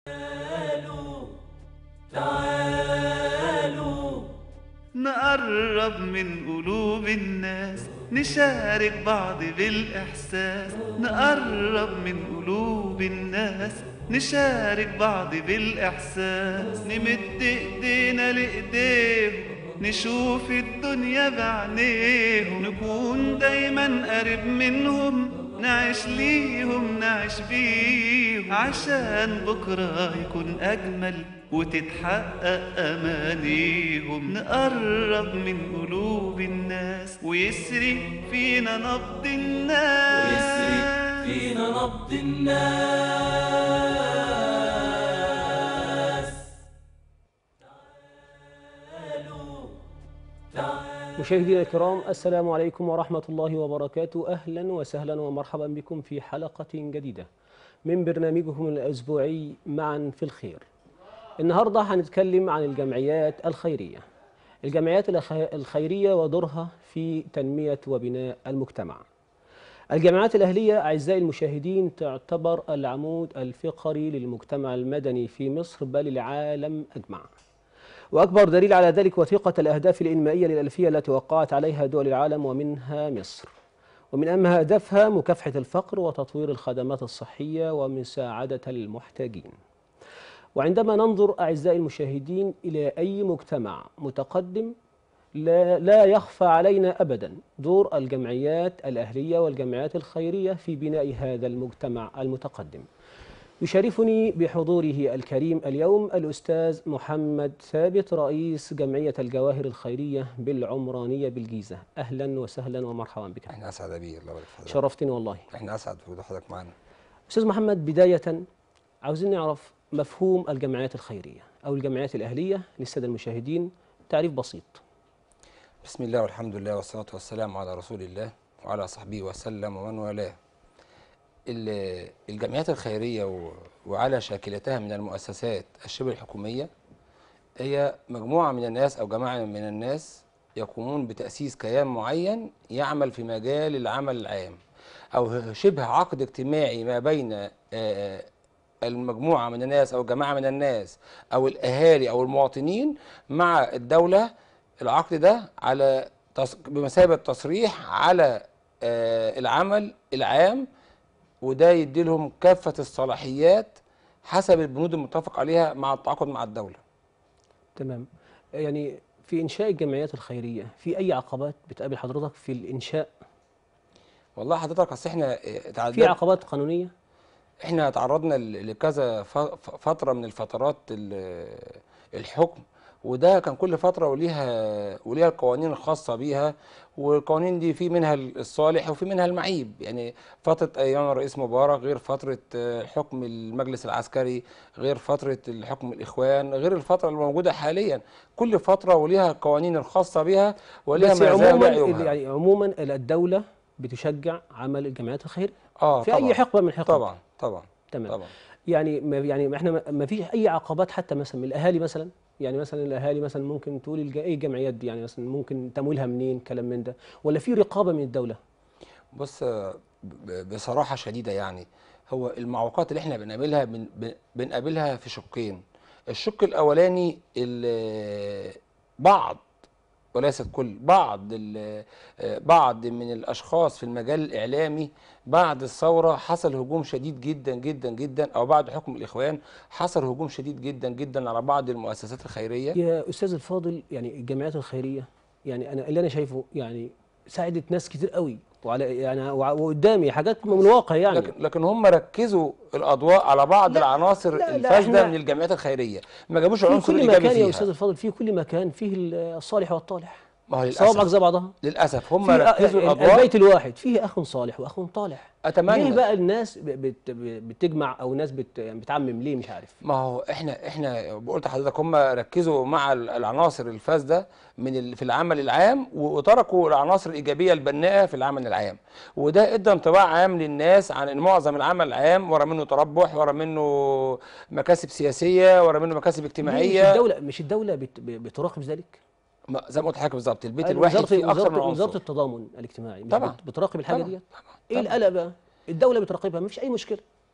نقرب من قلوب الناس نشارك بعض بالإحساس نقرب من قلوب الناس نشارك بعض بالإحساس نمد إيدينا لإيديهم نشوف الدنيا بعينيهم نكون دايما قريب منهم نعيش ليهم نعيش بيهم عشان بكرة يكون أجمل وتتحقق أمانيهم نقرب من قلوب الناس ويسري فينا نبض الناس ويسري فينا نبض الناس مشاهدينا الكرام السلام عليكم ورحمة الله وبركاته أهلا وسهلا ومرحبا بكم في حلقة جديدة من برنامجكم الأسبوعي معا في الخير النهاردة هنتكلم عن الجمعيات الخيرية الجمعيات الخ- الخيرية ودورها في تنمية وبناء المجتمع الجمعيات الأهلية أعزائي المشاهدين تعتبر العمود الفقري للمجتمع المدني في مصر بل العالم أجمع وأكبر دليل على ذلك وثيقة الأهداف الإنمائية للألفية التي وقعت عليها دول العالم ومنها مصر ومن أهم أهدافها مكافحة الفقر وتطوير الخدمات الصحية ومساعدة المحتاجين وعندما ننظر أعزائي المشاهدين إلى أي مجتمع متقدم لا, لا يخفى علينا أبدا دور الجمعيات الأهلية والجمعيات الخيرية في بناء هذا المجتمع المتقدم يشرفني بحضوره الكريم اليوم الأستاذ محمد ثابت رئيس جمعية الجواهر الخيرية بالعمرانية بالجيزة أهلا وسهلا ومرحبا بك احنا اسعد يا بيه الله يبارك في حضرتك شرفتني والله احنا اسعد بوجود حضرتك معانا أستاذ محمد بداية عاوزين نعرف مفهوم الجمعيات الخيرية أو الجمعيات الأهلية للسادة المشاهدين تعريف بسيط بسم الله والحمد لله والصلاه والسلام على رسول الله وعلى صحبه وسلم ومن والاه ال- الجمعيات الخيريه و- وعلى شاكلتها من المؤسسات الشبه الحكوميه هي مجموعه من الناس او جماعه من الناس يقومون بتاسيس كيان معين يعمل في مجال العمل العام او شبه عقد اجتماعي ما بين آه، المجموعه من الناس او جماعه من الناس او الاهالي او المواطنين مع الدوله العقد ده على تص... بمثابه تصريح على آه، العمل العام وده يدي لهم كافه الصلاحيات حسب البنود المتفق عليها مع التعاقد مع الدوله تمام يعني في إنشاء الجمعيات الخيرية في أي عقبات بتقابل حضرتك في الإنشاء والله حضرتك اصل احنا آه، في تعدد عقبات قانونية احنا تعرضنا ل- لكذا ف- ف- فتره من الفترات ال- الحكم وده كان كل فتره وليها وليها القوانين الخاصه بيها والقوانين دي في منها الصالح وفي منها المعيب يعني فتره ايام الرئيس مبارك غير فتره آه، حكم المجلس العسكري غير فتره الحكم الاخوان غير الفتره الموجوده حاليا كل فتره وليها القوانين الخاصه بها وليها بس مزايا وليها عموما عيوبها يعني عموما الدولة بتشجع عمل الجمعيات الخيرية اه في طبعا أي حقبة من الحقب طبعا طبعا تمام طبعا يعني ما يعني ما احنا ما- ما فيش اي عقبات حتى مثلا من الاهالي مثلا يعني مثلا الاهالي مثلا ممكن تقول الج- ايه الجمعيات دي يعني مثلا ممكن تمويلها منين كلام من ده ولا في رقابه من الدوله بص آه، ب- بصراحة شديدة يعني هو المعوقات اللي احنا بنقابلها بن- بن- بنقابلها في شقين الشق الأولاني ال- بعض وليست كل بعض ال- آه، بعض من الأشخاص في المجال الإعلامي بعد الثورة حصل هجوم شديد جدا جدا جدا أو بعد حكم الإخوان حصل هجوم شديد جدا جدا على بعض المؤسسات الخيرية يا استاذ الفاضل يعني الجمعيات الخيريه يعني انا اللي انا شايفه يعني ساعدت ناس كتير قوي وعلى يعني وع- وقدامي حاجات من الواقع يعني لكن لكن هم ركزوا الاضواء على بعض لا، العناصر لا، لا، الفاسده إحنا- من الجمعيات الخيريه ما جابوش في العنصر كل الايجابي مكان يا فيها استاذ الفاضل في كل مكان فيه الصالح والطالح ما هو صوابعك للاسف زي بعضها للاسف هم في ركزوا ال- الاضواء البيت الواحد فيه اخ صالح واخ طالح اتمنى ليه بقى الناس ب- بت بتجمع او ناس بت يعني بتعمم ليه مش عارف ما هو احنا احنا قلت لحضرتك هم ركزوا مع ال- العناصر الفاسده من ال- في العمل العام وتركوا العناصر الايجابيه البناءه في العمل العام وده ادى انطباع عام للناس عن ان معظم العمل العام ورا منه تربح ورا منه مكاسب سياسيه ورا منه مكاسب ليه مش اجتماعيه الدوله مش الدوله بت بتراقب ذلك ما- زي ما قلت لحضرتك بالظبط البيت وزارة- الواحد فيه اكثر من وزارة, وزارة عنصر التضامن الاجتماعي مش طبعاً. بت- بتراقب الحاجه طبعاً. ديت طبعاً. ايه القلق بقى الدوله بتراقبها مفيش اي مشكله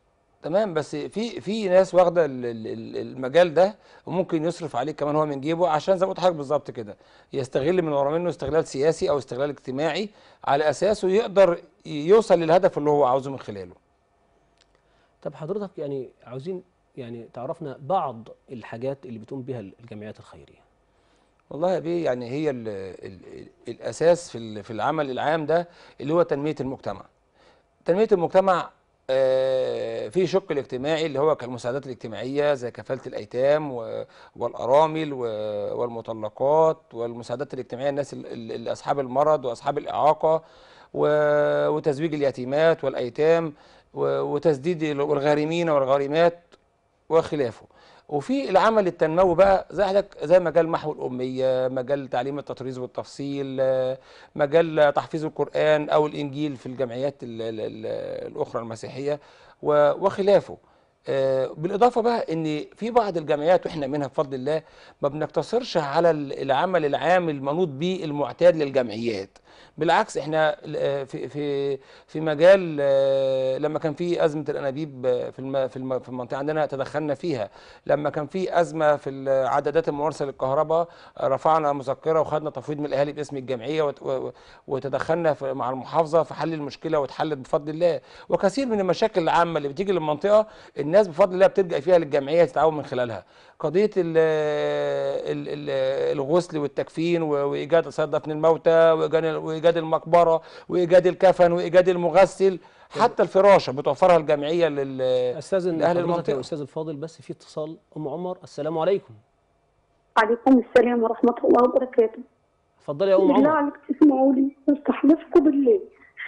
تمام بس في في ناس واخده ال- ال- ال- المجال ده وممكن يصرف عليه كمان هو من جيبه عشان زي ما قلت لحضرتك بالظبط كده يستغل من ورا منه استغلال سياسي او استغلال اجتماعي على اساسه يقدر يوصل للهدف اللي هو عاوزه من خلاله طب حضرتك يعني عاوزين يعني تعرفنا بعض الحاجات اللي بتقوم بها الجمعيات الخيريه والله يا بيه يعني هي ال ال ال الاساس في ال- في العمل العام ده اللي هو تنميه المجتمع تنميه المجتمع آه، في شق الاجتماعي اللي هو كالمساعدات الاجتماعيه زي كفاله الايتام و- والارامل و- والمطلقات والمساعدات الاجتماعيه الناس ال- ال- ال- اصحاب المرض واصحاب الاعاقه و- وتزويج اليتيمات والايتام و- وتسديد ال- والغارمين والغارمات وخلافه وفي العمل التنموي بقى زي حضرتك زي مجال محو الأمية مجال تعليم التطريز والتفصيل آه، مجال تحفيظ القرآن أو الإنجيل في الجمعيات ال- ال- ال- الأخرى المسيحية و- وخلافه آه، بالإضافة بقى إن في بعض الجمعيات وإحنا منها بفضل الله ما بنقتصرش على ال- العمل العام المنوط به المعتاد للجمعيات بالعكس احنا آه، في في في مجال آه، لما كان في ازمه الانابيب آه، في الم في الم في المنطقه عندنا تدخلنا فيها لما كان في ازمه في العدادات الممارسه للكهرباء آه، رفعنا مذكره وخدنا تفويض من الاهالي باسم الجمعيه وت- و- و- وتدخلنا في- مع المحافظه في حل المشكله واتحلت بفضل الله وكثير من المشاكل العامه اللي بتيجي للمنطقه الناس بفضل الله بتلجا فيها للجمعيه تتعاون من خلالها قضيه ال ال ال الغسل والتكفين و- وايجاد صيد دفن الموتى وايجاد وايجاد المقبره وايجاد الكفن وايجاد المغسل حتى الفراشه بتوفرها الجمعيه لل استاذن لأهل حضرتك يا المنطقة. استاذ الفاضل بس في اتصال ام عمر السلام عليكم عليكم السلام ورحمة الله وبركاته اتفضلي يا ام بالله عمر عليك تسمعوا لي بستحلفكم بالله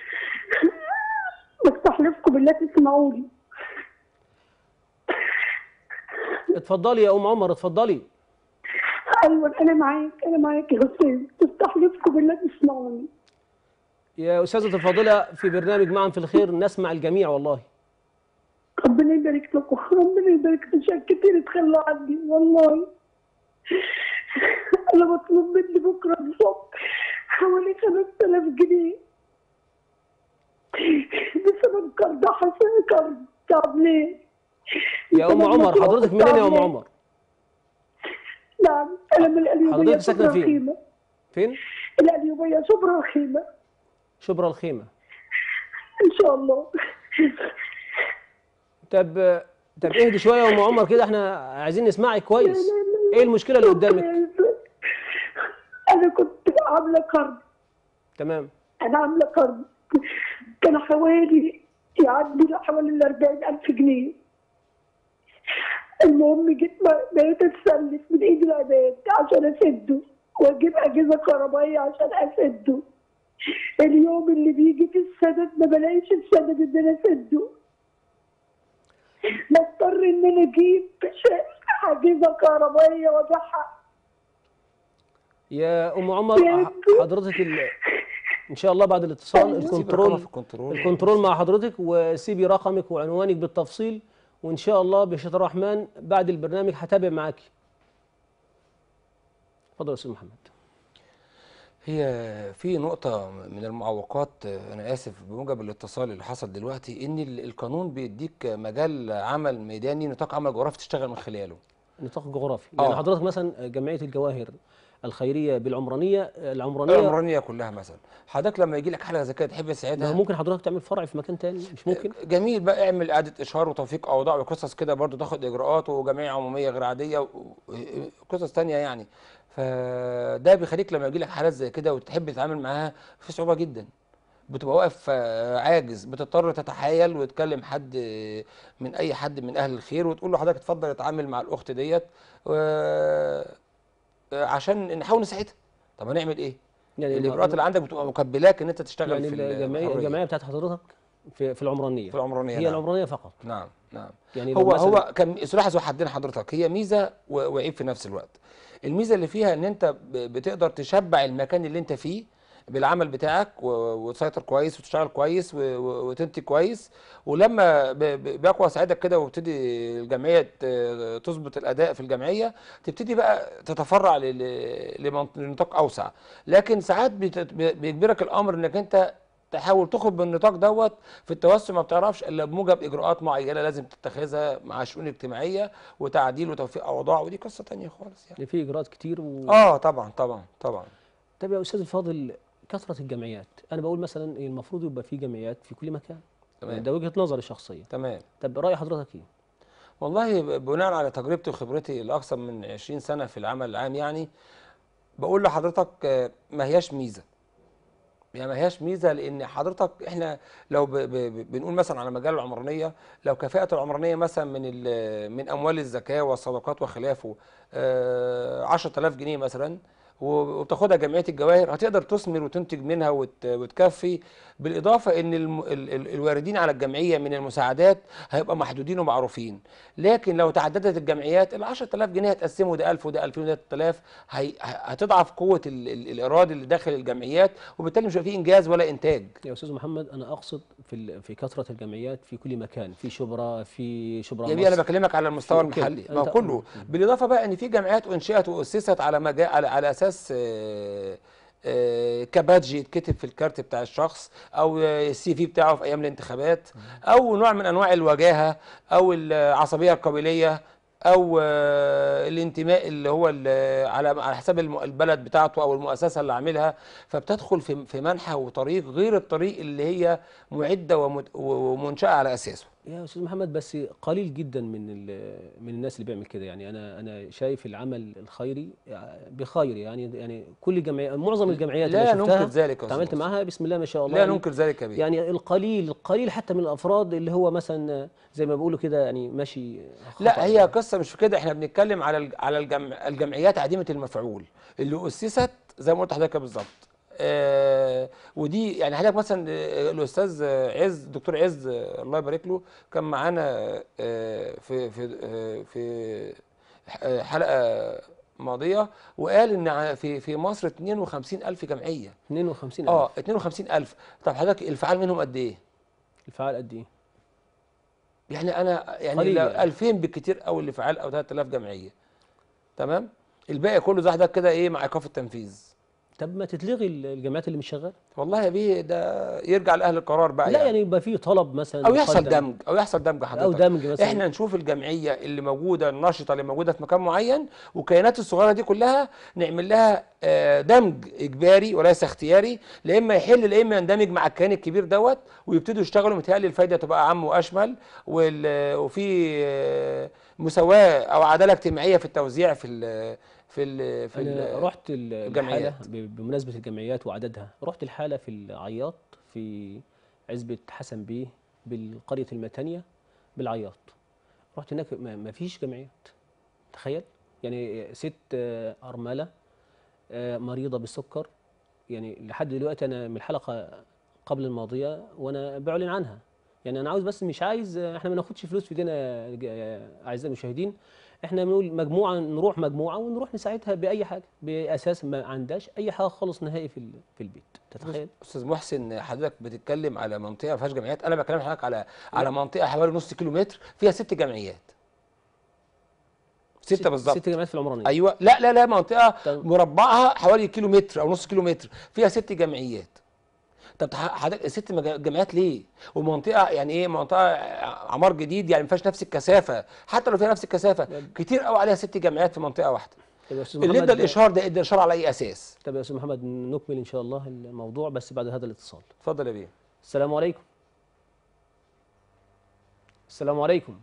بستحلفكم بالله تسمعوا لي اتفضلي يا ام عمر اتفضلي ايوه انا معاك انا معاك يا استاذ بستحلفكم بالله تسمعوني يا استاذه الفاضله في برنامج معا في الخير نسمع الجميع والله ربنا يبارك لكم ربنا يبارك في شيء كتير تخلوا عني والله انا مطلوب مني بكره الصبح حوالي 5000 جنيه بسبب قرض حسن قرض تعبان يا ام عمر حضرتك منين يا ام عمر نعم انا من القليوبيه حضرتك ساكنة شبرا فين؟ الخيمه فين القليوبيه شبرا الخيمه شبرا الخيمه ان شاء الله طب طب اهدي شويه يا ام عمر كده احنا عايزين نسمعك كويس ايه المشكله اللي قدامك انا كنت عامله قرض تمام انا عامله قرض كان حوالي يعدي حوالي ال 40000 جنيه المهم جيت ب- بقيت اتسلف من ايد العباد عشان اسده واجيب اجهزه كهربائيه عشان اسده اليوم اللي بيجي في السدد ما بلاقيش السدد ان انا اسده بضطر ان انا اجيب ش- اجهزه كهربائيه وابيعها يا ام عمر ح- حضرتك ال... ان شاء الله بعد الاتصال سيب رقمك الكنترول في الكنترول الكنترول مع حضرتك وسيبي رقمك وعنوانك بالتفصيل وان شاء الله بشهاده الرحمن بعد البرنامج هتابع معاكي اتفضل يا استاذ محمد هي في نقطة من المعوقات آه، أنا آسف بموجب الاتصال اللي حصل دلوقتي إن ال- القانون بيديك مجال عمل ميداني نطاق عمل جغرافي تشتغل من خلاله. نطاق جغرافي يعني آه. حضرتك مثلا جمعيه الجواهر الخيريه بالعمرانيه العمرانيه العمرانية كلها مثلا. حضرتك لما يجي لك حالة زي كده تحب ما هو تساعدها ممكن حضرتك تعمل فرع في مكان تاني مش ممكن جميل بقى اعمل إعادة إشهار وتوثيق أوضاع وقصص كده برضو تاخد إجراءات وجمعية عمومية غير عادية وقصص تانية يعني. فده بيخليك لما يجي لك حالات زي كده وتحب تتعامل معاها في صعوبة جدا. بتبقى واقف آه، عاجز بتضطر تتحايل وتكلم حد آه، من اي حد من اهل الخير وتقول له حضرتك اتفضل اتعامل مع الاخت ديت و- آه، عشان نحاول نساعدها طب هنعمل ايه يعني الاجراءات اللي عندك بتبقى مكبلاك ان انت تشتغل يعني في الجمعيه الحرية. الجمعيه بتاعت حضرتك في في العمرانيه في العمرانيه هي نعم. العمرانيه فقط نعم نعم يعني لو هو مثلاً- هو كان سلاح ذو حدين حضرتك هي ميزه و- وعيب في نفس الوقت الميزه اللي فيها ان انت ب- بتقدر تشبع المكان اللي انت فيه بالعمل بتاعك و- وتسيطر كويس وتشتغل كويس و- و- وتنتج كويس ولما ب- ب- بيقوى سعادتك كده وابتدي الجمعيه ت- تظبط الاداء في الجمعيه تبتدي بقى تتفرع ل- ل- لمنط- لنطاق اوسع لكن ساعات بت- بيجبرك الامر انك انت تحاول تخرج من النطاق دوت في التوسع ما بتعرفش الا بموجب اجراءات معينه لازم تتخذها مع الشؤون الاجتماعيه وتعديل وتوفيق اوضاع ودي قصه تانية خالص يعني يعني في اجراءات كتير و... اه طبعا طبعا طبعا طب يا استاذ الفاضل كثره الجمعيات انا بقول مثلا المفروض يبقى في جمعيات في كل مكان تمام. ده وجهه نظري الشخصيه تمام طب راي حضرتك ايه والله ب- بناء على تجربتي وخبرتي الاكثر من 20 سنه في العمل العام يعني بقول لحضرتك آه، ما هياش ميزه يعني ما هياش ميزه لان حضرتك احنا لو ب ب ب بنقول مثلا على مجال العمرانيه لو كفاءه العمرانيه مثلا من ال- من اموال الزكاه والصدقات وخلافه آه، 10000 جنيه مثلا و- وبتاخدها جمعيه الجواهر هتقدر تثمر وتنتج منها وت- وتكفي بالاضافه ان الم- ال- ال- الواردين على الجمعيه من المساعدات هيبقى محدودين ومعروفين لكن لو تعددت الجمعيات ال 10000 جنيه هتقسموا ده 1000 وده 2000 وده 3000 هي- ه- هتضعف قوه ال- ال- الايراد اللي داخل الجمعيات وبالتالي مش هيبقى فيه انجاز ولا انتاج يا استاذ محمد انا اقصد في ال- في كثره الجمعيات في كل مكان في شبرا في شبرا يا بيه انا مصر. بكلمك على المستوى في كده. المحلي ما هو أنت- كله بالاضافه بقى ان في جمعيات انشئت واسست على مجال على, على اساس آه، آه، كبادج يتكتب في الكارت بتاع الشخص او آه، السي في بتاعه في ايام الانتخابات او نوع من انواع الوجاهه او العصبيه القبليه او آه، الانتماء اللي هو ال- على على حساب الم- البلد بتاعته او المؤسسه اللي عاملها فبتدخل في في منحى وطريق غير الطريق اللي هي معده ومت- ومنشاه على اساسه يا استاذ محمد بس قليل جدا من ال- من الناس اللي بيعمل كده يعني انا انا شايف العمل الخيري بخير يعني يعني كل جمعيه معظم الجمعيات لا اللي شفتها ننكر ذلك يا تعاملت أستاذ معاها بسم الله ما شاء الله لا يعني- ننكر ذلك يا بيه يعني القليل القليل حتى من الافراد اللي هو مثلا زي ما بيقولوا كده يعني ماشي خطأ لا هي يعني. قصه مش في كده احنا بنتكلم على الج- على الجمع الجمعيات عديمه المفعول اللي اسست زي ما قلت لحضرتك كده بالظبط آه ودي يعني حضرتك مثلا آه، الاستاذ آه، عز دكتور عز آه، الله يبارك له كان معانا آه في في آه في ح- حلقه ماضيه وقال ان ع- في في مصر 52 الف جمعيه 52 اه 52 الف طب حضرتك الفعال منهم قد ايه الفعال قد ايه؟ يعني انا يعني قليل لو يعني. 2000 بالكتير قوي اللي فعال او 3000 جمعيه تمام الباقي كله زي حضرتك كده ايه مع ايقاف التنفيذ طب ما تتلغي ال- الجامعات اللي مش شغاله والله يا بيه ده يرجع لاهل القرار بقى لا يعني يبقى في طلب مثلا او يحصل مقدم. دمج او يحصل دمج حضرتك او دمج مثلا احنا نشوف الجمعيه اللي موجوده النشطه اللي موجوده في مكان معين والكيانات الصغيره دي كلها نعمل لها آه، دمج اجباري وليس اختياري لا اما يحل لا اما يندمج مع الكيان الكبير دوت ويبتدوا يشتغلوا متهيألي الفايده تبقى اعم واشمل وال- وفي آه، مساواه او عداله اجتماعيه في التوزيع في ال في ال في انا ال رحت ال- الحاله الجمعيات. ب- بمناسبه الجمعيات وعددها رحت الحاله في العياط في عزبه حسن بيه بالقريه المتانيه بالعياط رحت هناك ما ما فيش جمعيات تخيل يعني ست آه، ارمله آه، مريضه بالسكر يعني لحد دلوقتي انا من الحلقه قبل الماضيه وانا بعلن عنها يعني انا عاوز بس مش عايز آه، احنا ما ناخدش فلوس في ايدينا يا ج- يا اعزائي المشاهدين احنا بنقول مجموعه نروح مجموعه ونروح نساعدها باي حاجه باساس ما عندهاش اي حاجه خالص نهائي في ال- في البيت تتخيل استاذ محسن حضرتك بتتكلم على منطقه ما فيهاش جمعيات انا بكلم حضرتك على على منطقه حوالي نص كيلو متر فيها ست جمعيات ستة بالظبط ست جمعيات في العمرانيه ايوه لا لا لا منطقه طب- مربعها حوالي كيلو متر او نص كيلو متر فيها ست جمعيات طب تح- حضرتك ست مج- جمعيات ليه ومنطقه يعني ايه منطقه عمار جديد يعني ما فيهاش نفس الكثافه حتى لو فيها نفس الكثافه كتير قوي عليها ست جمعيات في منطقه واحده طب يا استاذ اللي ادى محمد الاشهار ده ادى الاشهار على اي اساس طب يا استاذ محمد نكمل ان شاء الله الموضوع بس بعد هذا الاتصال اتفضل يا بيه السلام عليكم السلام عليكم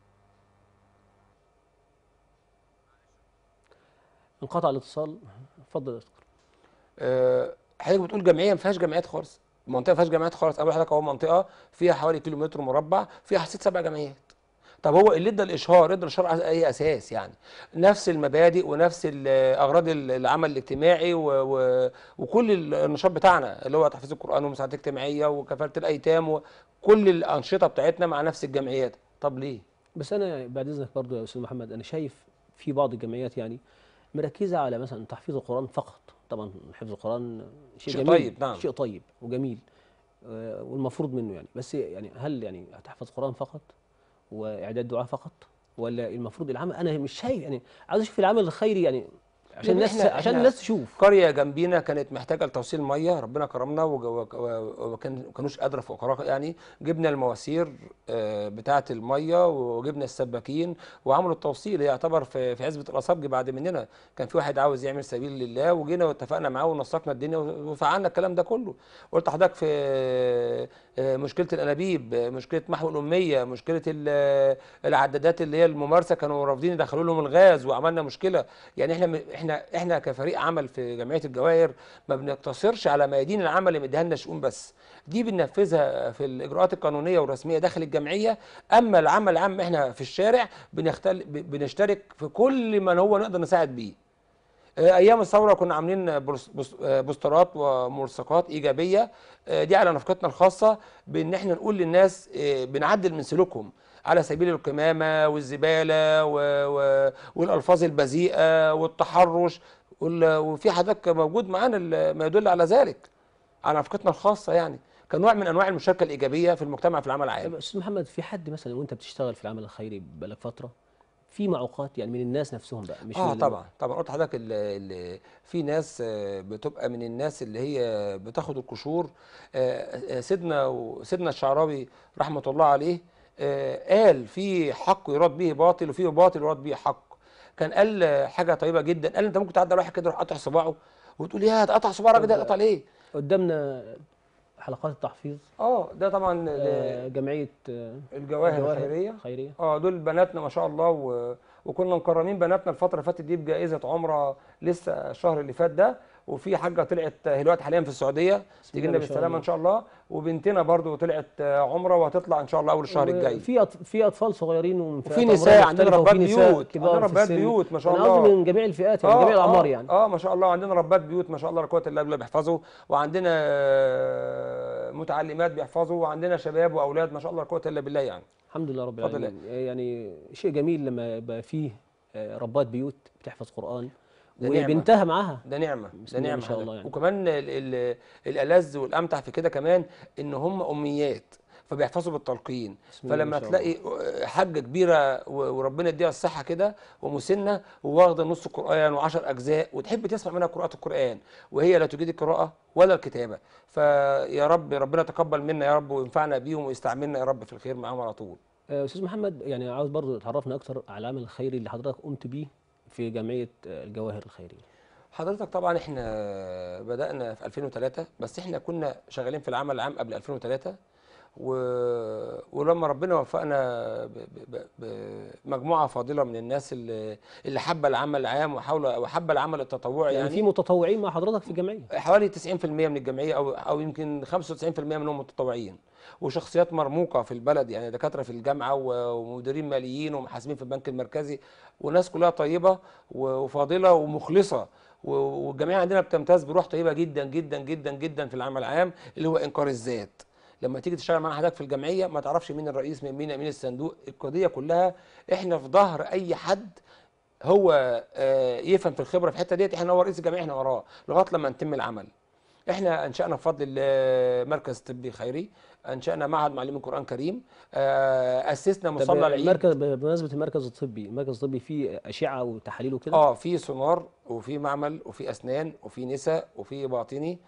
انقطع الاتصال اتفضل يا دكتور آه، حضرتك بتقول جمعيه ما فيهاش جمعيات خالص المنطقه ما فيهاش جمعيات خالص اول حضرتك اهو منطقه فيها حوالي كيلو متر مربع فيها ست سبع جمعيات طب هو اللي ادى الاشهار ادى الاشهار على اي اساس يعني نفس المبادئ ونفس ال- اغراض ال- العمل الاجتماعي و و وكل ال- النشاط بتاعنا اللي هو تحفيظ القران والمساعدات الاجتماعيه وكفاله الايتام وكل الانشطه بتاعتنا مع نفس الجمعيات طب ليه بس انا بعد اذنك برضو يا استاذ محمد انا شايف في بعض الجمعيات يعني مركزه على مثلا تحفيظ القران فقط طبعا حفظ القران شيء, شيء جميل طيب، نعم. شيء طيب وجميل آه، والمفروض منه يعني بس يعني هل يعني هتحفظ قران فقط واعداد دعاء فقط ولا المفروض العمل انا مش شايف يعني عاوز اشوف العمل الخيري يعني عشان الناس إحنا- عشان إحنا الناس تشوف قريه جنبينا كانت محتاجه لتوصيل ميه ربنا كرمنا وج- وك- و- وكان كانوش قادره فقراء يعني جبنا المواسير آه، بتاعه الميه وجبنا السباكين وعملوا التوصيل يعتبر في في عزبه الاصابج بعد مننا كان في واحد عاوز يعمل سبيل لله وجينا واتفقنا معاه ونسقنا الدنيا وفعلنا الكلام ده كله قلت لحضرتك في آه، مشكله الانابيب آه، مشكله محو الاميه مشكله ال- العدادات اللي هي الممارسه كانوا رافضين يدخلوا لهم الغاز وعملنا مشكله يعني احنا احنا احنا كفريق عمل في جمعيه الجواهر ما بنقتصرش على ميادين العمل اللي مديها لنا الشؤون بس دي بننفذها في الاجراءات القانونيه والرسميه داخل الجمعيه اما العمل العام احنا في الشارع بنختل ب- بنشترك في كل من هو نقدر نساعد بيه آه، ايام الثوره كنا عاملين بوس- بوس- آه، بوسترات وملصقات ايجابيه آه، دي على نفقتنا الخاصه بان احنا نقول للناس آه، بنعدل من سلوكهم على سبيل القمامه والزباله و... و... والالفاظ البذيئه والتحرش وال... وفي حضرتك موجود معانا ال- ما يدل على ذلك على نفقتنا الخاصه يعني كنوع من انواع المشاركه الايجابيه في المجتمع في العمل طيب العام استاذ محمد في حد مثلا وانت بتشتغل في العمل الخيري بقالك فتره في معوقات يعني من الناس نفسهم بقى مش اه من طبعا طبعا قلت لحضرتك ال- ال- في ناس آه، بتبقى من الناس اللي هي بتاخد القشور آه، آه، سيدنا و- سيدنا الشعراوي رحمه الله عليه آه، قال في حق يراد به باطل وفي باطل يراد به حق كان قال آه، حاجه طيبه جدا قال انت ممكن تعدي على واحد كده يروح قاطع صباعه وتقول يا ده قطع صباع الراجل ده قطع ليه؟ قدامنا حلقات التحفيظ اه ده طبعا آه، ال- جمعيه آه، الجواهر الخيريه خيريه اه دول بناتنا ما شاء الله و... وكنا مكرمين بناتنا الفتره اللي فاتت دي بجائزه عمره لسه الشهر اللي فات ده وفي حاجه طلعت هي دلوقتي حاليا في السعوديه تيجي الله لنا ما شاء بالسلامه الله. ان شاء الله وبنتنا برضو طلعت آه، عمره وهتطلع ان شاء الله اول الشهر الجاي في أط... في اطفال صغيرين ومن فئات وفي عمرية نساء عندنا مختلفة، ربات وفي نساء بيوت كبار عندنا في ربات السن. بيوت ما شاء أنا الله قصدي من جميع الفئات يعني جميع الاعمار يعني اه ما شاء الله عندنا ربات بيوت ما شاء الله لا قوه الا بالله بيحفظوا وعندنا آه، متعلمات بيحفظوا وعندنا شباب واولاد ما شاء الله لا قوه الا بالله يعني الحمد لله رب اتفضل العالمين يعني شيء جميل لما يبقى فيه آه، ربات بيوت بتحفظ قران ده نعمة. وبنتها معاها ده نعمه بسم ده الله نعمه ما شاء حضرتك. الله يعني. وكمان ال- ال- الالذ والامتع في كده كمان ان هم اميات فبيحفظوا بالتلقين بسم الله ما فلما شاء تلاقي حاجه كبيره و- وربنا يديها الصحه كده ومسنه وواخده نص القران وعشر اجزاء وتحب تسمع منها قراءه القران وهي لا تجيد القراءه ولا الكتابه فيا رب ربنا يتقبل منا يا رب وينفعنا بيهم ويستعملنا يا رب في الخير معاهم على طول آه، استاذ محمد يعني عاوز برضو تعرفنا اكتر على العمل الخيري اللي حضرتك قمت بيه في جمعيه آه، الجواهر الخيريه حضرتك طبعا احنا بدأنا في 2003 بس احنا كنا شغالين في العمل العام قبل 2003 و... ولما ربنا وفقنا ب... ب... ب... بمجموعة فاضلة من الناس اللي اللي حابة العمل العام وحاول وحابة العمل التطوعي يعني, يعني, في متطوعين مع حضرتك في الجمعيه حوالي 90% من الجمعية أو أو يمكن 95% منهم متطوعين وشخصيات مرموقة في البلد يعني دكاترة في الجامعة و- ومديرين ماليين ومحاسبين في البنك المركزي وناس كلها طيبة و- وفاضلة ومخلصة و- والجمعية عندنا بتمتاز بروح طيبة جدا جدا جدا جدا في العمل العام اللي هو إنكار الذات لما تيجي تشتغل معانا حضرتك في الجمعية ما تعرفش مين الرئيس من مين مين الصندوق القضية كلها احنا في ظهر أي حد هو آه، يفهم في الخبره في الحته ديت احنا هو رئيس الجمعيه احنا وراه لغايه لما نتم العمل. احنا انشانا بفضل الله مركز طبي خيري، انشانا معهد معلمين قران كريم، آه، اسسنا طب مصلى العيد المركز بمناسبه المركز الطبي المركز الطبي فيه اشعه وتحاليل وكده اه في سونار وفي معمل وفي اسنان وفي نساء وفي باطني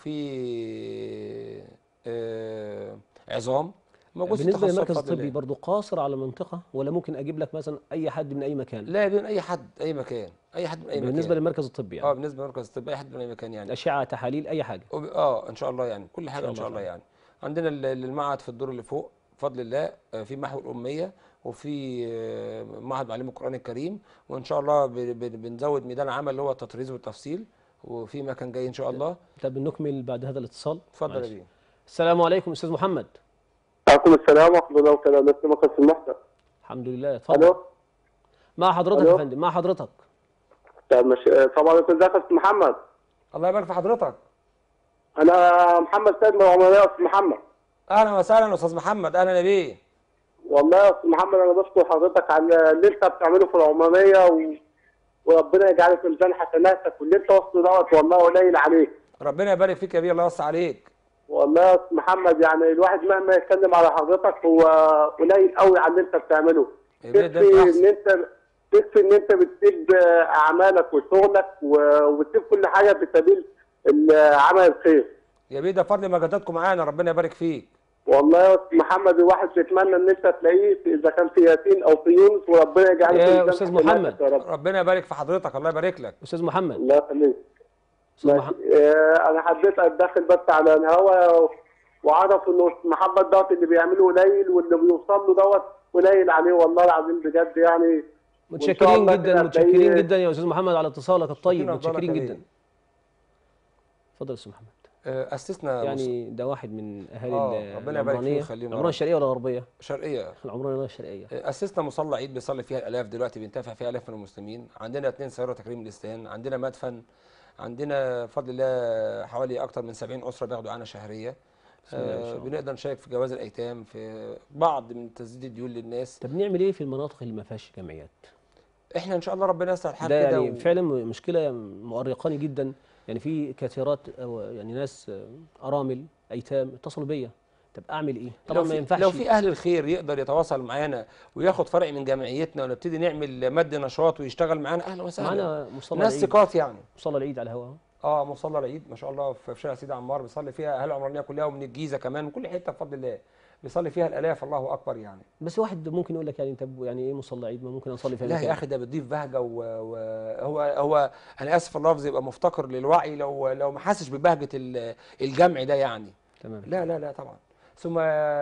وفي آه، عظام موجود في بالنسبه التخصصات للمركز بفضل الطبي الله. برضو قاصر على منطقه ولا ممكن اجيب لك مثلا اي حد من اي مكان لا بين اي حد اي مكان اي حد من اي بالنسبه مكان للمركز الطبي اه يعني بالنسبه للمركز الطبي اي حد من اي مكان يعني اشعه تحاليل اي حاجه وب- اه ان شاء الله يعني كل حاجه شاء ان شاء الله الله يعني عندنا ال- المعهد في الدور اللي فوق بفضل الله آه، في محو الاميه وفي آه، معهد معلم القران الكريم وان شاء الله ب- ب- بنزود ميدان عمل اللي هو التطريز والتفصيل وفي مكان جاي ان شاء الله طب نكمل بعد هذا الاتصال اتفضل يا معلش. بيه السلام عليكم استاذ محمد عليكم السلام ورحمة الله وبركاته نسمة مقص المحتى الحمد لله اتفضل ألو مع حضرتك يا ألو. فندم مع حضرتك طب مش طبعا أنت ازيك يا أستاذ محمد الله يبارك في حضرتك أنا محمد سيد من العمرية يا أستاذ محمد اهلا وسهلا يا استاذ محمد اهلا يا بيه والله يا أستاذ محمد أنا بشكر حضرتك على اللي أنت بتعمله في العمرية و... وربنا يجعله في ميزان حسناتك واللي أنت وسط دوت والله قليل عليك ربنا يبارك فيك يا بيه الله يوسع عليك والله يا أستاذ محمد يعني الواحد مهما يتكلم على حضرتك هو قليل قوي على اللي أنت بتعمله يا بيه ده يكفي أحسن. إن أنت تكفي ان انت بتسيب آه، اعمالك وشغلك و- وبتسيب كل حاجه في سبيل ال- عمل الخير يا بيه ده فضل مجهوداتكم معانا ربنا يبارك فيك والله يا أستاذ محمد الواحد بيتمنى ان انت تلاقيه في- اذا كان في ياسين او في يونس وربنا يجعله يا في ميزان أستاذ حسناتك محمد. يا رب ربنا يبارك في حضرتك الله يبارك لك استاذ محمد الله يخليك استاذ ماشي. محمد آه، انا حبيت اتدخل بس على الهوا واعرف انه أستاذ محمد دوت اللي بيعمله قليل واللي بيوصل له دوت قليل عليه والله العظيم بجد يعني وإن شاء متشكرين الله جدا كده متشكرين هتلاقيه- جدا يا استاذ محمد على اتصالك الطيب ربنا يفضلك متشكرين يا جدا بيه. اتفضل يا استاذ محمد آه، اسسنا يعني يعني ده واحد من اهالي آه، ال- ربنا يبارك فيه العمرانيه ويخليهم يا العمرانيه رب. الشرقيه ولا الغربيه؟ شرقيه العمرانيه الشرقيه اسسنا مصلى عيد بيصلي فيها الالاف دلوقتي بينتفع فيها الاف من المسلمين عندنا اثنين سياره تكريم الاستهان عندنا مدفن عندنا بفضل الله حوالي اكتر من 70 اسره بياخدوا عنا شهريه بسم الله ما شاء آه الله. بنقدر نشارك في جواز الايتام في بعض من تسديد الديون للناس طب نعمل ايه في المناطق اللي ما فيهاش جمعيات؟ احنا ان شاء الله ربنا يسهل الحال ده كده يعني و- فعلا م- مشكله مؤرقاني جدا يعني في كثيرات أو يعني ناس آه، ارامل ايتام اتصلوا بيا طب اعمل ايه؟ طبعا لو ما في ينفعش لو في اهل الخير يقدر يتواصل معانا وياخد فرع من جمعيتنا ونبتدي نعمل مد نشاط ويشتغل معانا اهلا وسهلا معانا مصلى ناس العيد ثقات يعني مصلى العيد على الهواء اه مصلى العيد ما شاء الله في في شارع سيدي عمار بيصلي فيها اهل العمرانيه كلها ومن الجيزه كمان من كل حته بفضل الله بيصلي فيها الالاف الله اكبر يعني بس واحد ممكن يقول لك يعني طب يعني ايه مصلى عيد ما ممكن اصلي في لا يا اخي ده بتضيف بهجه وهو هو انا اسف اللفظ يبقى مفتقر للوعي لو لو ما حسش ببهجه ال- الجمع ده يعني تمام لا لا لا طبعا ثم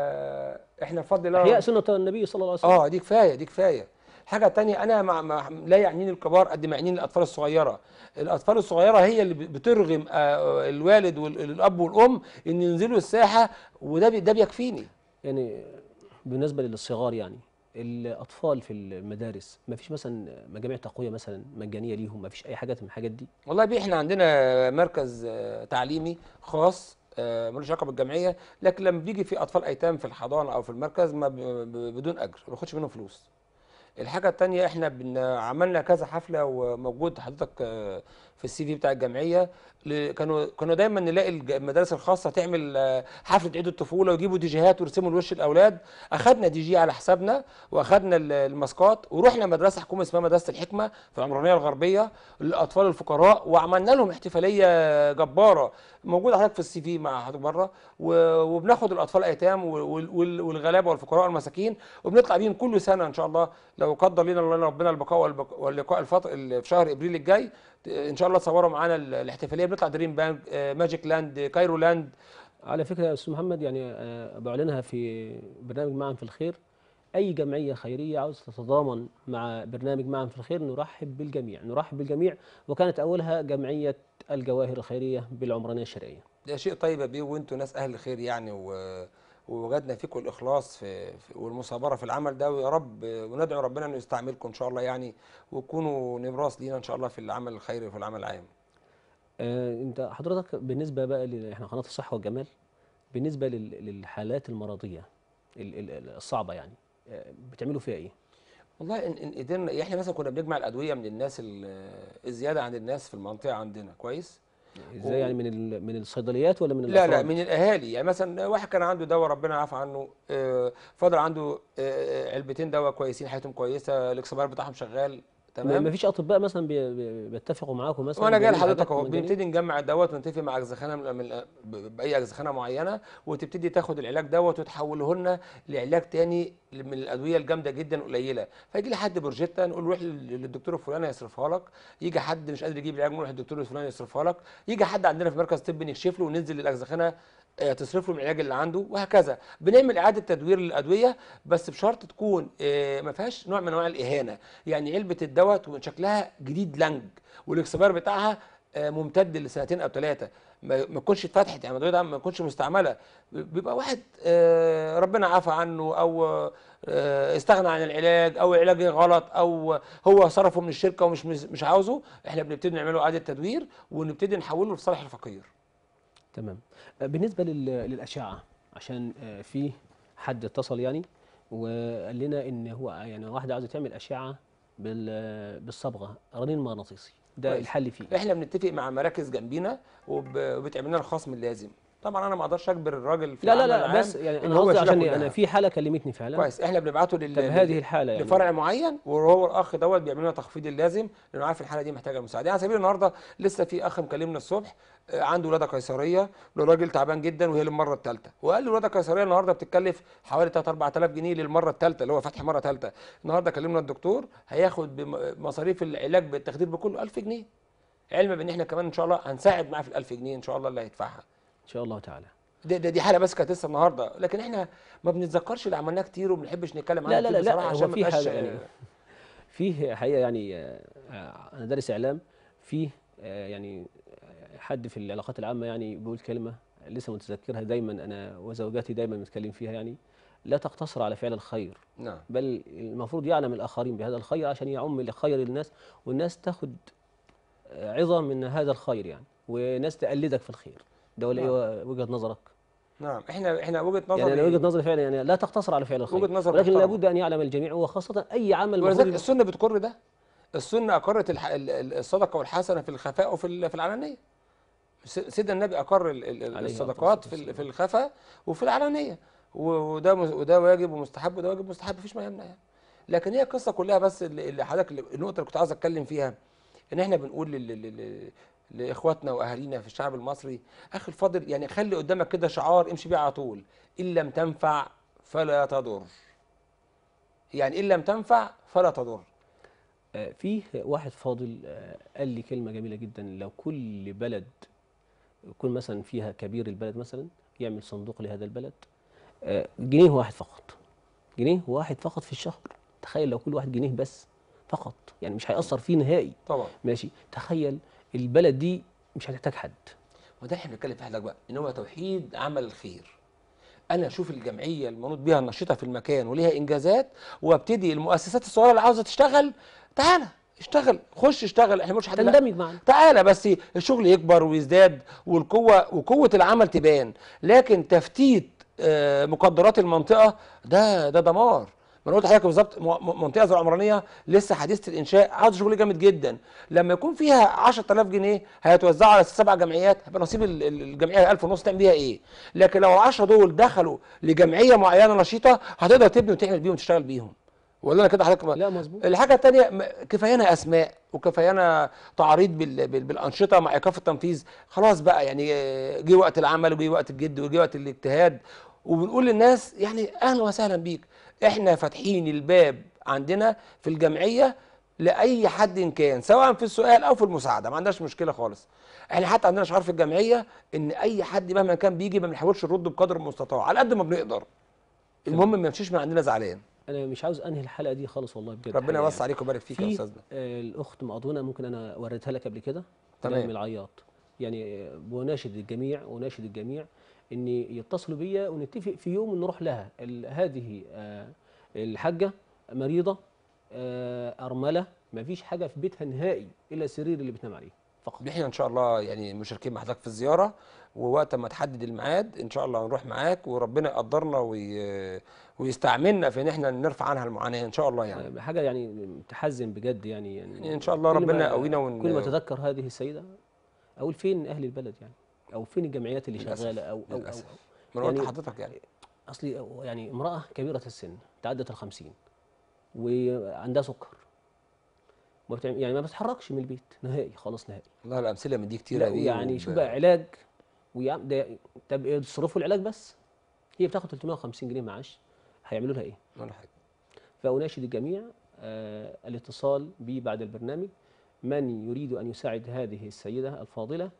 احنا بفضل الله احياء سنه النبي صلى الله عليه وسلم اه دي كفايه دي كفايه الحاجه الثانيه انا مع مع لا يعنيني الكبار قد ما يعنيني الاطفال الصغيره الاطفال الصغيره هي اللي بترغم آه، الوالد والاب والام ان ينزلوا الساحه وده بي- ده بيكفيني يعني بالنسبه للصغار يعني الاطفال في المدارس ما فيش مثلا مجاميع تقويه مثلا مجانيه ليهم ما فيش اي حاجات من الحاجات دي والله بيه احنا عندنا مركز آه، تعليمي خاص آه، ملوش علاقه بالجمعيه لكن لما بيجي في اطفال ايتام في الحضانه او في المركز ما ب- ب- بدون اجر ما بياخدش منهم فلوس الحاجه الثانيه احنا بن عملنا كذا حفله وموجود حضرتك آه، في السي في بتاع الجمعيه ل- كانوا كانوا دايما نلاقي الج- المدارس الخاصه تعمل آه، حفله عيد الطفوله ويجيبوا ديجيهات ويرسموا لوش الاولاد اخذنا دي جي على حسابنا واخذنا ال- الماسكات ورحنا مدرسه حكومه اسمها مدرسه الحكمه في العمرانيه الغربيه للاطفال الفقراء وعملنا لهم احتفاليه جباره موجوده حضرتك في السي في مع حضرتك بره و- وبناخد الاطفال الايتام وال- وال- والغلابه والفقراء والمساكين وبنطلع بيهم كل سنه ان شاء الله لو قدر لنا لنا ربنا البقاء والبق- واللقاء الفتره ال- في شهر ابريل الجاي ان شاء الله تصوروا معانا ال- الاحتفاليه بنطلع دريم بانك آه، ماجيك لاند كايرو لاند على فكره يا استاذ محمد يعني آه، بعلنها في برنامج معا في الخير اي جمعيه خيريه عاوز تتضامن مع برنامج معا في الخير نرحب بالجميع نرحب بالجميع وكانت اولها جمعيه الجواهر الخيريه بالعمرانيه الشرقيه ده شيء طيب يا بيه وانتوا ناس اهل خير يعني و... ووجدنا فيكم الاخلاص في... في والمثابره في العمل ده ويا رب وندعو ربنا انه يستعملكم ان شاء الله يعني وتكونوا نبراس لينا ان شاء الله في العمل الخيري وفي العمل العام آه، انت حضرتك بالنسبه بقى ل- احنا قناه الصحه والجمال بالنسبه لل- للحالات المرضيه ال- ال- ال- الصعبه يعني آه، بتعملوا فيها ايه؟ والله ان ان قدرنا احنا مثلا كنا بنجمع الادويه من الناس ال- الزياده عند الناس في المنطقه عندنا كويس ازاي يعني من ال- من الصيدليات ولا من لا لا الأفراد؟ من الاهالي يعني مثلا واحد كان عنده دواء ربنا يعفى عنه آه، فضل عنده آه، علبتين دواء كويسين حياتهم كويسه الاكسبير بتاعهم شغال ما تمام ما فيش اطباء مثلا بي- بي- بيتفقوا معاكم مثلا وانا جاي بيعملوا لحضرتك حاجات اهو مجانية؟ بنبتدي نجمع الدوت ونتفق مع اجزخانه من من- ب- باي اجزخانه معينه وتبتدي تاخد العلاج دوت وتحوله لنا لعلاج تاني من الادويه الجامده جدا قليله فيجي لي حد بروجيتا نقول له روح لل- للدكتور الفلاني يصرفها لك يجي حد مش قادر يجيب العلاج نروح للدكتور الفلاني يصرفها لك يجي حد عندنا في مركز طبي نكشف له وننزل للاجزخانه آه، تصرف له من العلاج اللي عنده وهكذا بنعمل اعاده تدوير للادويه بس بشرط تكون آه، ما فيهاش نوع من انواع الاهانه يعني علبه الدواء تكون شكلها جديد لنج والاكسبير بتاعها آه، ممتد لسنتين او ثلاثه ما ما تكونش اتفتحت يعني الادويه ده ما تكونش مستعمله بيبقى واحد آه، ربنا عفى عنه او آه، استغنى عن العلاج او العلاج غلط او هو صرفه من الشركه ومش مش عاوزه احنا بنبتدي نعمله اعاده تدوير ونبتدي نحوله لصالح الفقير تمام آه، بالنسبه لل- للاشعه عشان آه، في حد اتصل يعني وقال لنا ان هو يعني واحده عاوزه تعمل اشعه بال- بالصبغه رنين مغناطيسي ده كويس. الحل فيه احنا بنتفق مع مراكز جنبينا وب- وبتعمل لنا الخصم اللازم طبعا انا ما اقدرش اجبر الراجل في لا لا العمل لا العام بس يعني إن انا هو قصدي يشيلها عشان كلها. انا في حاله كلمتني فعلا كويس احنا بنبعته لل طب لل- هذه الحاله يعني لفرع معين وهو الاخ دوت بيعمل لنا تخفيض اللازم لانه عارف الحاله دي محتاجه المساعده يعني على سبيل النهارده لسه في اخ مكلمنا الصبح آه، عنده ولاده قيصريه لراجل تعبان جدا وهي للمره الثالثه وقال له الولاده القيصريه النهارده بتتكلف حوالي 3 4000 جنيه للمره الثالثه اللي هو فتح مره ثالثه النهارده كلمنا الدكتور هياخد بمصاريف العلاج بالتخدير بكله 1000 جنيه علما بان احنا كمان ان شاء الله هنساعد معاه في ال 1000 جنيه ان شاء الله اللي هيدفعها ان شاء الله تعالى دي, دي, دي حاله بس كانت لسه النهارده لكن احنا ما بنتذكرش اللي عملناه كتير وما بنحبش نتكلم عنه لا لا لا, كتير لا بصراحه هو عشان ما في نبقاش- حاجه يعني فيه حقيقه يعني آه، آه، انا دارس اعلام فيه آه، يعني آه، حد في العلاقات العامه يعني بيقول كلمه لسه متذكرها دايما انا وزوجاتي دايما بنتكلم فيها يعني لا تقتصر على فعل الخير نعم بل المفروض يعلم الاخرين بهذا الخير عشان يعم لخير الناس والناس تاخد آه، عظه من هذا الخير يعني وناس تقلدك في الخير ده ولا ايه وجهه نظرك؟ نعم احنا احنا وجهه نظري يعني انا وجهه نظري فعلا يعني لا تقتصر على فعل الخير وجهة نظر ولكن محترمة. لابد ان يعلم الجميع وخاصه اي عمل ولذلك المفروض السنه بتقر ده السنه اقرت الح... ال- ال- الصدقه والحسنه في الخفاء وفي ال- في العلانيه س- سيدنا النبي اقر ال- ال- عليه الصدقات الصلاة في ال- في الخفاء وفي العلانيه و- وده مس- وده واجب ومستحب وده واجب مستحب مفيش ما يمنع يعني لكن هي القصه كلها بس اللي اللي حضرتك اللي- النقطه اللي كنت عاوز اتكلم فيها ان احنا بنقول لل... لل... لل... لاخواتنا واهالينا في الشعب المصري اخي الفاضل يعني خلي قدامك كده شعار امشي بيه على طول ان لم تنفع فلا تضر يعني ان لم تنفع فلا تضر آه، فيه واحد فاضل آه، قال لي كلمة جميلة جدا لو كل بلد يكون مثلا فيها كبير البلد مثلا يعمل صندوق لهذا البلد آه، جنيه واحد فقط جنيه واحد فقط في الشهر تخيل لو كل واحد جنيه بس فقط يعني مش هيأثر فيه نهائي طبعا ماشي تخيل البلد دي مش هتحتاج حد وده احنا بنتكلم في حضرتك بقى ان هو توحيد عمل الخير انا اشوف الجمعيه المنوط بها النشيطه في المكان وليها انجازات وابتدي المؤسسات الصغيره اللي عاوزه تشتغل تعالى اشتغل خش اشتغل احنا مش حد لا. تندمج معنا تعالى بس الشغل يكبر ويزداد والقوه وقوه العمل تبان لكن تفتيت آه، مقدرات المنطقه ده ده دمار ما انا قلت لحضرتك بالظبط م- م- منطقه زي العمرانيه لسه حديثه الانشاء عاوز شغل جامد جدا لما يكون فيها 10000 جنيه هيتوزعوا على سبع جمعيات هيبقى نصيب ال- ال- الجمعيه 1000 ونص تعمل بيها ايه لكن لو ال 10 دول دخلوا لجمعيه معينه نشيطه هتقدر تبني وتعمل بيهم وتشتغل بيهم ولا انا كده حضرتك لا مظبوط الحاجه الثانيه كفايانا اسماء وكفايانا تعريض بال- بال- بالانشطه مع ايقاف التنفيذ خلاص بقى يعني آه، جه وقت العمل وجه وقت الجد وجه وقت الاجتهاد وبنقول للناس يعني اهلا وسهلا بيك احنا فاتحين الباب عندنا في الجمعيه لاي حد كان سواء في السؤال او في المساعده ما عندناش مشكله خالص احنا حتى عندنا شعار في الجمعيه ان اي حد مهما كان بيجي ما بنحاولش نرد بقدر المستطاع على قد ما بنقدر المهم ما يمشيش من عندنا زعلان انا مش عاوز انهي الحلقة دي خالص والله بجد ربنا حقيقة يوسع عليك ويبارك فيك يا في استاذنا آه، الاخت مأضونة ممكن انا وريتها لك قبل كده تمام. نعم العياط يعني آه، بناشد الجميع وناشد الجميع ان يتصلوا بيا ونتفق في يوم نروح لها ال- هذه آه، الحاجة مريضة آه، أرملة ما فيش حاجة في بيتها نهائي إلا السرير اللي بتنام عليه فقط احنا ان شاء الله يعني مشاركين مع حضرتك في الزياره ووقت ما تحدد الميعاد ان شاء الله هنروح معاك وربنا يقدرنا وي... ويستعملنا في ان احنا نرفع عنها المعاناه ان شاء الله يعني آه، حاجة يعني تحزن بجد يعني, يعني ان شاء الله كل ما- ربنا يقوينا ون... كل ما اتذكر هذه السيده اقول فين اهل البلد يعني او فين الجمعيات اللي للأسف، شغاله او او او, للأسف. أو. ما انا قلت يعني- لحضرتك يعني اصلي يعني امراه كبيره السن تعدت الخمسين وعندها سكر ما بتعمل يعني ما بتتحركش من البيت نهائي خالص نهائي والله الامثله من دي كتير لا قوي يعني شوف بقى علاج ويعم ده طب يصرفوا العلاج بس هي بتاخد 350 جنيه معاش هيعملوا لها ايه؟ ولا حاجه فأناشد الجميع آه، الاتصال بي بعد البرنامج من يريد أن يساعد هذه السيدة الفاضلة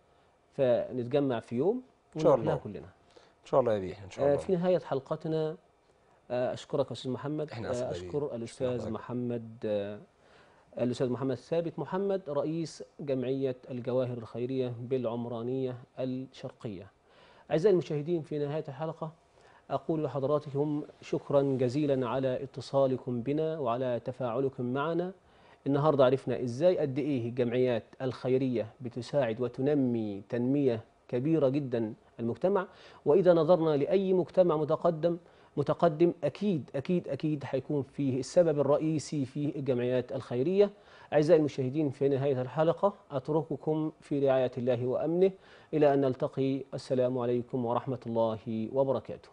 فنتجمع في يوم إن شاء ونروح لها الله. كلنا ان شاء الله يا بيه ان شاء آه، الله في نهاية حلقتنا آه، أشكرك يا أستاذ محمد إحنا آه، أسعد بيه. أشكر شكراً الأستاذ حضرتك. محمد آه، الأستاذ محمد ثابت محمد رئيس جمعية الجواهر الخيرية بالعمرانية الشرقية أعزائي المشاهدين في نهاية الحلقة أقول لحضراتكم شكرا جزيلا على اتصالكم بنا وعلى تفاعلكم معنا النهارده عرفنا ازاي قد ايه الجمعيات الخيريه بتساعد وتنمي تنميه كبيره جدا المجتمع واذا نظرنا لاي مجتمع متقدم متقدم اكيد اكيد اكيد هيكون فيه السبب الرئيسي في الجمعيات الخيريه أعزائي المشاهدين في نهاية الحلقة أترككم في رعاية الله وأمنه إلى أن نلتقي السلام عليكم ورحمة الله وبركاته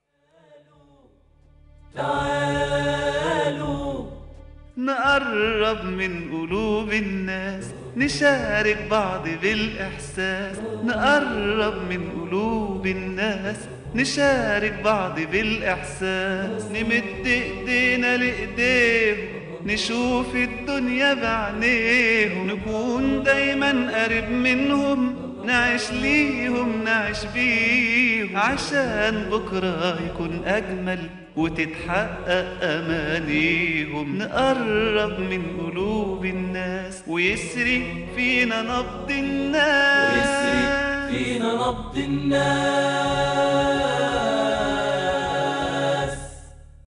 نقرب من قلوب الناس نشارك بعض بالإحساس نقرب من قلوب الناس نشارك بعض بالإحساس نمد إيدينا لإيديهم نشوف الدنيا بعينيهم نكون دايما قريب منهم نعيش ليهم نعيش بيهم عشان بكرة يكون أجمل وتتحقق أمانيهم نقرب من قلوب الناس ويسري فينا نبض الناس ويسري فينا نبض الناس